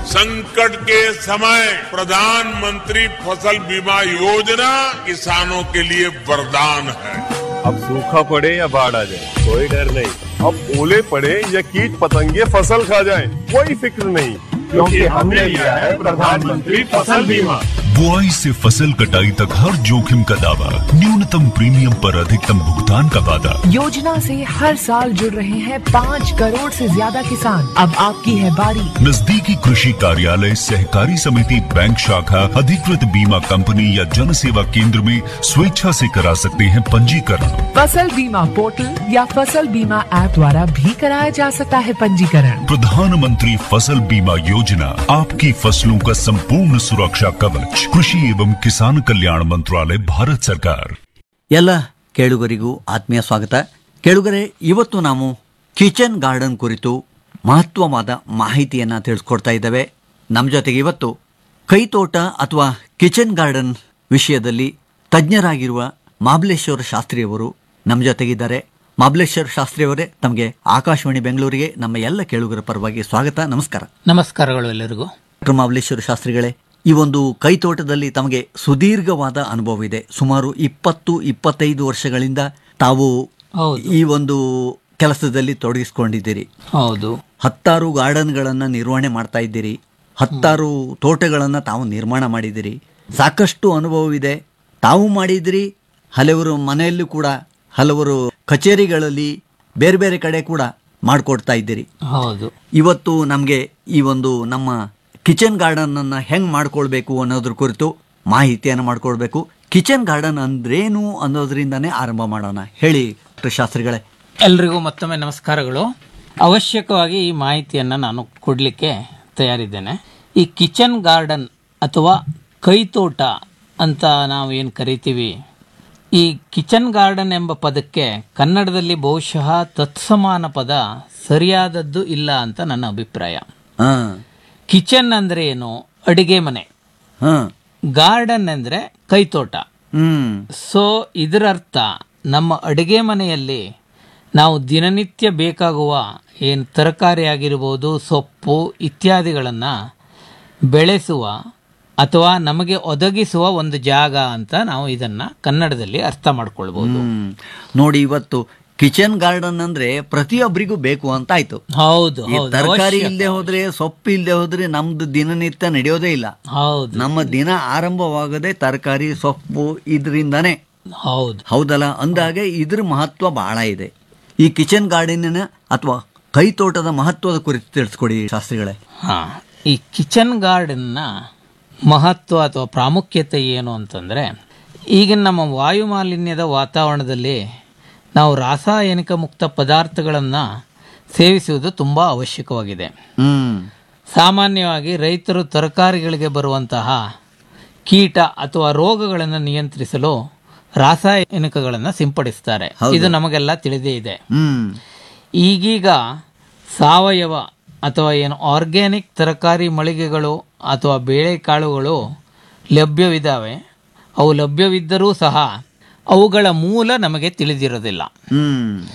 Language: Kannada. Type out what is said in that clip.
संकट के समय प्रधानमंत्री फसल बीमा योजना किसानों के लिए वरदान है अब सूखा पड़े या बाढ़ आ जाए कोई डर नहीं अब ओले पड़े या कीट पतंगे फसल खा जाए कोई फिक्र नहीं क्योंकि हमने लिया है प्रधानमंत्री फसल बीमा बुआई से फसल कटाई तक हर जोखिम का दावा न्यूनतम प्रीमियम पर अधिकतम भुगतान का वादा योजना से हर साल जुड़ रहे हैं पाँच करोड़ से ज्यादा किसान अब आपकी है बारी नजदीकी कृषि कार्यालय सहकारी समिति बैंक शाखा अधिकृत बीमा कंपनी या जन सेवा केंद्र में स्वेच्छा से करा सकते हैं पंजीकरण फसल बीमा पोर्टल या फसल बीमा ऐप द्वारा भी कराया जा सकता है पंजीकरण प्रधानमंत्री फसल बीमा योजना आपकी फसलों का संपूर्ण सुरक्षा कवच कृषि एवं किसान कल्याण मंत्रालय भारत सरकार ಎಲ್ಲ ಕೇಳುಗರಿಗೂ ಆತ್ಮೀಯ ಸ್ವಾಗತ ಕೇಳುಗರೆ ಇವತ್ತು ನಾವು ಕಿಚನ್ ಗಾರ್ಡನ್ ಕುರಿತು ಮಹತ್ವವಾದ ಮಾಹಿತಿಯನ್ನು ತಿಳಿಸ್ಕೊಡ್ತಾ ಇದ್ದೇವೆ ನಮ್ಮ ಜೊತೆಗೆ ಇವತ್ತು ಕೈತೋಟ ಅಥವಾ ಕಿಚನ್ ಗಾರ್ಡನ್ ವಿಷಯದಲ್ಲಿ ತಜ್ಞರಾಗಿರುವ ಮಾಬಲೇಶ್ವರ ಶಾಸ್ತ್ರಿಯವರು ನಮ್ಮ ಜೊತೆಗಿದ್ದಾರೆ ಮಾಬಲೇಶ್ವರ ಶಾಸ್ತ್ರಿಯವರೇ ತಮಗೆ ಆಕಾಶವಾಣಿ ಬೆಂಗಳೂರಿಗೆ ನಮ್ಮ ಎಲ್ಲ ಕೇಳುಗರ ಪರವಾಗಿ ಸ್ವಾಗತ ನಮಸ್ಕಾರ ನಮಸ್ಕಾರಗಳು ಎಲ್ಲರಿಗೂ ಡಾಕ್ಟರ್ ಮಾಬಲೇಶ್ವರ ಶಾಸ್ತ್ರಿಗಳೇ ಈ ಒಂದು ಕೈತೋಟದಲ್ಲಿ ತಮಗೆ ಸುದೀರ್ಘವಾದ ಅನುಭವ ಇದೆ ಸುಮಾರು ಇಪ್ಪತ್ತು ಇಪ್ಪತ್ತೈದು ವರ್ಷಗಳಿಂದ ತಾವು ಹೌದು. ಈ ಒಂದು ಕೆಲಸದಲ್ಲಿ ತೊಡಗಿಸಿಕೊಂಡಿದ್ದೀರಿ ಹೌದು ಹತ್ತಾರು ಗಾರ್ಡನ್ಗಳನ್ನು ನಿರ್ವಹಣೆ ಮಾಡ್ತಾ ಇದ್ದೀರಿ ಹತ್ತಾರು ತೋಟಗಳನ್ನು ತಾವು ನಿರ್ಮಾಣ ಮಾಡಿದ್ದೀರಿ ಸಾಕಷ್ಟು ಅನುಭವವಿದೆ ತಾವು ಮಾಡಿದಿರಿ ಹಲವರು ಮನೆಯಲ್ಲೂ ಕೂಡ ಹಲವರು ಕಚೇರಿಗಳಲ್ಲಿ ಬೇರೆ ಬೇರೆ ಕಡೆ ಕೂಡ ಮಾಡಿಕೊಡ್ತಾ ಇದ್ದೀರಿ ಹೌದು ಇವತ್ತು ನಮಗೆ ಈ ಒಂದು ನಮ್ಮ ಕಿಚನ್ ಗಾರ್ಡನ್ ಅನ್ನ ಹೆಂಗ್ ಮಾಡ್ಕೊಳ್ಬೇಕು ಅನ್ನೋದ್ರ ಕುರಿತು ಮಾಹಿತಿಯನ್ನು ಮಾಡ್ಕೊಳ್ಬೇಕು ಕಿಚನ್ ಗಾರ್ಡನ್ ಅಂದ್ರೇನು ಅನ್ನೋದ್ರಿಂದಾನೇ ಆರಂಭ ಮಾಡೋಣ ಹೇಳಿ ಡಾಕ್ಟರ್ ಶಾಸ್ತ್ರಿಗಳೇ ಎಲ್ರಿಗೂ ಮತ್ತೊಮ್ಮೆ ನಮಸ್ಕಾರಗಳು ಅವಶ್ಯಕವಾಗಿ ಈ ಮಾಹಿತಿಯನ್ನು ನಾನು ಕೊಡಲಿಕ್ಕೆ ತಯಾರಿದ್ದೇನೆ ಈ ಕಿಚನ್ ಗಾರ್ಡನ್ ಅಥವಾ ಕೈತೋಟ ಅಂತ ನಾವು ಏನು ಕರಿತೀವಿ ಈ ಕಿಚನ್ ಗಾರ್ಡನ್ ಎಂಬ ಪದಕ್ಕೆ ಕನ್ನಡದಲ್ಲಿ ಬಹುಶಃ ತತ್ಸಮಾನ ಪದ ಸರಿಯಾದದ್ದು ಇಲ್ಲ ಅಂತ ನನ್ನ ಅಭಿಪ್ರಾಯ ಹಾ ಕಿಚನ್ ಅಂದರೆ ಏನು ಅಡಿಗೆ ಮನೆ ಹಾ ಗಾರ್ಡನ್ ಅಂದರೆ ಕೈತೋಟ ಹ್ಮ್ ಸೊ ಇದರರ್ಥ ನಮ್ಮ ಅಡುಗೆ ಮನೆಯಲ್ಲಿ ನಾವು ದಿನನಿತ್ಯ ಬೇಕಾಗುವ ಏನು ತರಕಾರಿ ಆಗಿರ್ಬೋದು ಸೊಪ್ಪು ಇತ್ಯಾದಿಗಳನ್ನು ಬೆಳೆಸುವ ಅಥವಾ ನಮಗೆ ಒದಗಿಸುವ ಒಂದು ಜಾಗ ಅಂತ ನಾವು ಇದನ್ನು ಕನ್ನಡದಲ್ಲಿ ಅರ್ಥ ಮಾಡ್ಕೊಳ್ಬೋದು ಹ್ಮ್ ನೋಡಿ ಇವತ್ತು ಕಿಚನ್ ಗಾರ್ಡನ್ ಅಂದ್ರೆ ಪ್ರತಿಯೊಬ್ಬರಿಗೂ ಬೇಕು ಅಂತ ಆಯ್ತು ಹೌದು ಈ ಹೌದು ತರಕಾರಿ ಅವಶ್ಯ. ಇಲ್ಲದೆ ಹೋದ್ರೆ ಸೊಪ್ಪು ಇಲ್ಲದೆ ಹೋದ್ರೆ ನಮ್ದು ದಿನನಿತ್ಯ ನಡೆಯೋದೇ ಇಲ್ಲ ಹೌದು ನಮ್ಮ ದಿನ ಆರಂಭವಾಗದೆ ತರಕಾರಿ ಸೊಪ್ಪು ಇದರಿಂದಾನೇ ಹೌದು ಹೌದಲ್ಲ ಅಂದಾಗ ಇದ್ರ ಮಹತ್ವ ಬಹಳ ಇದೆ ಈ ಕಿಚನ್ ಗಾರ್ಡನಿನ ಅಥವಾ ಕೈ ತೋಟದ ಮಹತ್ವದ ಕುರಿತು ತಿಳಿಸ್ಕೊಡಿ ಶಾಸ್ತ್ರಿಗಳೇ ಹಾ ಈ ಕಿಚನ್ ಗಾರ್ಡನ್ನ ಮಹತ್ವ ಅಥವಾ ಪ್ರಾಮುಖ್ಯತೆ ಏನು ಅಂತಂದರೆ ಈಗಿನ ನಮ್ಮ ವಾಯು ಮಾಲಿನ್ಯದ ವಾತಾವರಣದಲ್ಲಿ ನಾವು ರಾಸಾಯನಿಕ ಮುಕ್ತ ಪದಾರ್ಥಗಳನ್ನು ಸೇವಿಸುವುದು ತುಂಬ ಅವಶ್ಯಕವಾಗಿದೆ ಹ್ಮ್ ಸಾಮಾನ್ಯವಾಗಿ ರೈತರು ತರಕಾರಿಗಳಿಗೆ ಬರುವಂತಹ ಕೀಟ ಅಥವಾ ರೋಗಗಳನ್ನು ನಿಯಂತ್ರಿಸಲು ರಾಸಾಯನಿಕಗಳನ್ನು ಸಿಂಪಡಿಸ್ತಾರೆ ಇದು ನಮಗೆಲ್ಲ ತಿಳಿದೇ ಇದೆ ಹ್ಮ್ ಈಗೀಗ ಸಾವಯವ ಅಥವಾ ಏನು ಆರ್ಗ್ಯಾನಿಕ್ ತರಕಾರಿ ಮಳಿಗೆಗಳು ಅಥವಾ ಬೇಳೆಕಾಳುಗಳು ಲಭ್ಯವಿದ್ದಾವೆ ಅವು ಲಭ್ಯವಿದ್ದರೂ ಸಹ ಅವುಗಳ ಮೂಲ ನಮಗೆ ತಿಳಿದಿರೋದಿಲ್ಲ ಹ್ಮ್